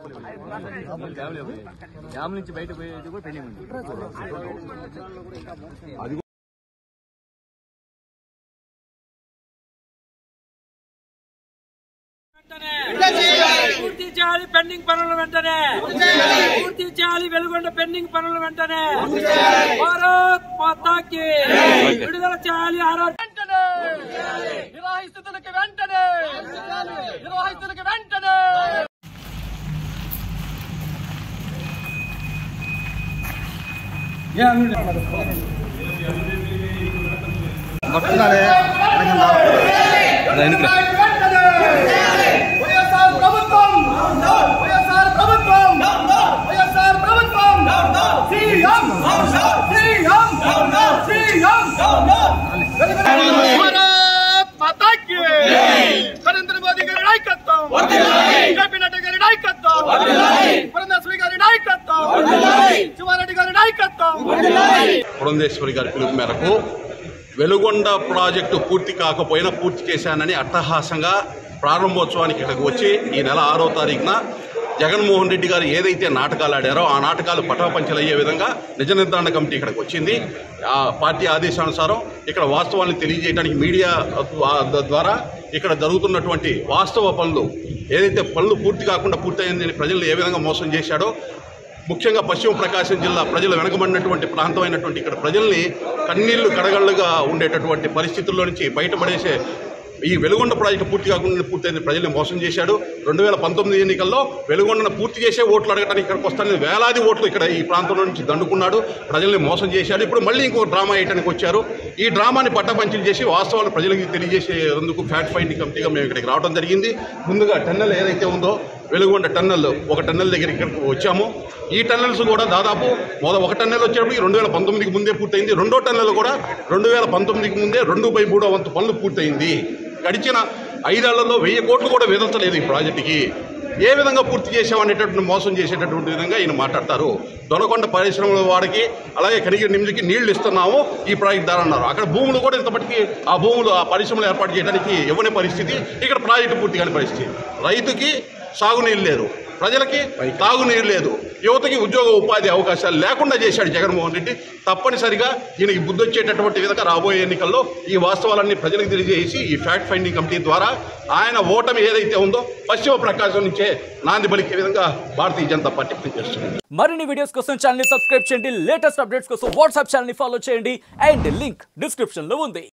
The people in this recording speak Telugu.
డ్యామ్ నుంచి బయటకు పోయేది కూడా పెండింగ్ ఉంది పూర్తి చేయాలి పెండింగ్ పనులు వెంటనే పూర్తి చేయాలి వెలుగొండ పెండింగ్ పనులు వెంటనే భారత్ మాతాకి విడుదల చేయాలి ఆరోగ్య వెంటనే నిర్వహిస్తులకు వెంటనే నిర్వహిస్తులకు వెంటనే వైఎస్ఆర్ ప్రభుత్వం వైఎస్ఆర్ ప్రభుత్వం వైఎస్ఆర్ ప్రభుత్వం సీఎం సీఎం సీఎం భారత్ మాతాకి నరేంద్ర మోదీ గారి నాయకత్వం జేపీ నడ్డా గారి నాయకత్వం పురంధేశ్వరి గారి నాయకత్వం శివారెడ్డి గారి నాయకత్వం పురంధేశ్వరి గారి పిలుపు మేరకు వెలుగొండ ప్రాజెక్టు పూర్తి కాకపోయినా పూర్తి చేశానని అట్టహాసంగా ప్రారంభోత్సవానికి ఇక్కడికి వచ్చి ఈ నెల ఆరో తారీఖున జగన్మోహన్ రెడ్డి గారు ఏదైతే నాటకాలు ఆడారో ఆ నాటకాలు పటాపంచలయ్యే విధంగా నిజ నిర్ధారణ కమిటీ ఇక్కడికి వచ్చింది ఆ పార్టీ ఆదేశానుసారం ఇక్కడ వాస్తవాన్ని తెలియజేయడానికి మీడియా ద్వారా ఇక్కడ జరుగుతున్నటువంటి వాస్తవ పనులు ఏదైతే పనులు పూర్తి కాకుండా పూర్తయిందని ప్రజలు ఏ విధంగా మోసం చేశాడో ముఖ్యంగా పశ్చిమ ప్రకాశం జిల్లా ప్రజలు వెనకబడినటువంటి ప్రాంతమైనటువంటి ఇక్కడ ప్రజల్ని కన్నీళ్లు కడగళ్ళుగా ఉండేటటువంటి పరిస్థితుల్లో నుంచి బయటపడేసే ఈ వెలుగొండ ప్రాజెక్టు పూర్తి కాకుండా పూర్తయిన ప్రజల్ని మోసం చేశాడు రెండు వేల పంతొమ్మిది ఎన్నికల్లో వెలుగొండను పూర్తి చేసే ఓట్లు అడగడానికి ఇక్కడికి వస్తానని వేలాది ఓట్లు ఇక్కడ ఈ ప్రాంతంలో నుంచి దండుకున్నాడు ప్రజల్ని మోసం చేశాడు ఇప్పుడు మళ్ళీ ఇంకో డ్రామా వేయడానికి వచ్చారు ఈ డ్రామాని పట్టపంచలు చేసి వాస్తవాలు ప్రజలకు తెలియజేసేందుకు ఫ్యాక్ట్ ఫైండింగ్ కమిటీగా మేము ఇక్కడికి రావడం జరిగింది ముందుగా టన్నెల్ ఏదైతే ఉందో వెలుగొండ టన్నెల్ ఒక టన్నెల్ దగ్గరికి ఇక్కడికి వచ్చాము ఈ టన్నెల్స్ కూడా దాదాపు మొద ఒక టన్నెల్ వచ్చేటప్పటికి రెండు వేల పంతొమ్మిదికి ముందే పూర్తయింది రెండో టన్నెల్ కూడా రెండు వేల పంతొమ్మిదికి ముందే రెండు బై మూడో వంతు పనులు పూర్తయింది గడిచిన ఐదేళ్లలో వెయ్యి కోట్లు కూడా విదల్చలేదు ఈ ప్రాజెక్టుకి ఏ విధంగా పూర్తి చేసామనేటటువంటి మోసం చేసేటటువంటి విధంగా ఈయన మాట్లాడతారు దొనకొండ పరిశ్రమల వాడికి అలాగే కనిగిరి నిమిషకి నీళ్లు ఇస్తున్నాము ఈ ప్రాజెక్ట్ ద్వారా అన్నారు అక్కడ భూములు కూడా ఇంతప్పటికీ ఆ భూములు ఆ పరిశ్రమలు ఏర్పాటు చేయడానికి ఇవ్వని పరిస్థితి ఇక్కడ ప్రాజెక్టు పూర్తి కాని పరిస్థితి రైతుకి సాగునీళ్ళు లేదు ప్రజలకి తాగునీరు లేదు యువతకి ఉద్యోగ ఉపాధి అవకాశాలు లేకుండా చేశాడు జగన్మోహన్ రెడ్డి తప్పనిసరిగా ఈయనకి బుద్ధి వచ్చేటటువంటి విధంగా రాబోయే ఎన్నికల్లో ఈ వాస్తవాలన్నీ ప్రజలకు తెలియజేసి ఈ ఫ్యాక్ట్ ఫైండింగ్ కమిటీ ద్వారా ఆయన ఓటమి ఏదైతే ఉందో పశ్చిమ ప్రకాశం నుంచే నాంది పలికే విధంగా భారతీయ జనతా పార్టీ పనిచేస్తుంది మరిన్ని వీడియోస్ కోసం ఛానల్ ని సబ్స్క్రైబ్ చేయండి లేటెస్ట్ అప్డేట్స్ కోసం వాట్సాప్ ఛానల్ ని ఫాలో చేయండి అండ్ లింక్ డిస్క్రిప్షన్ లో ఉంది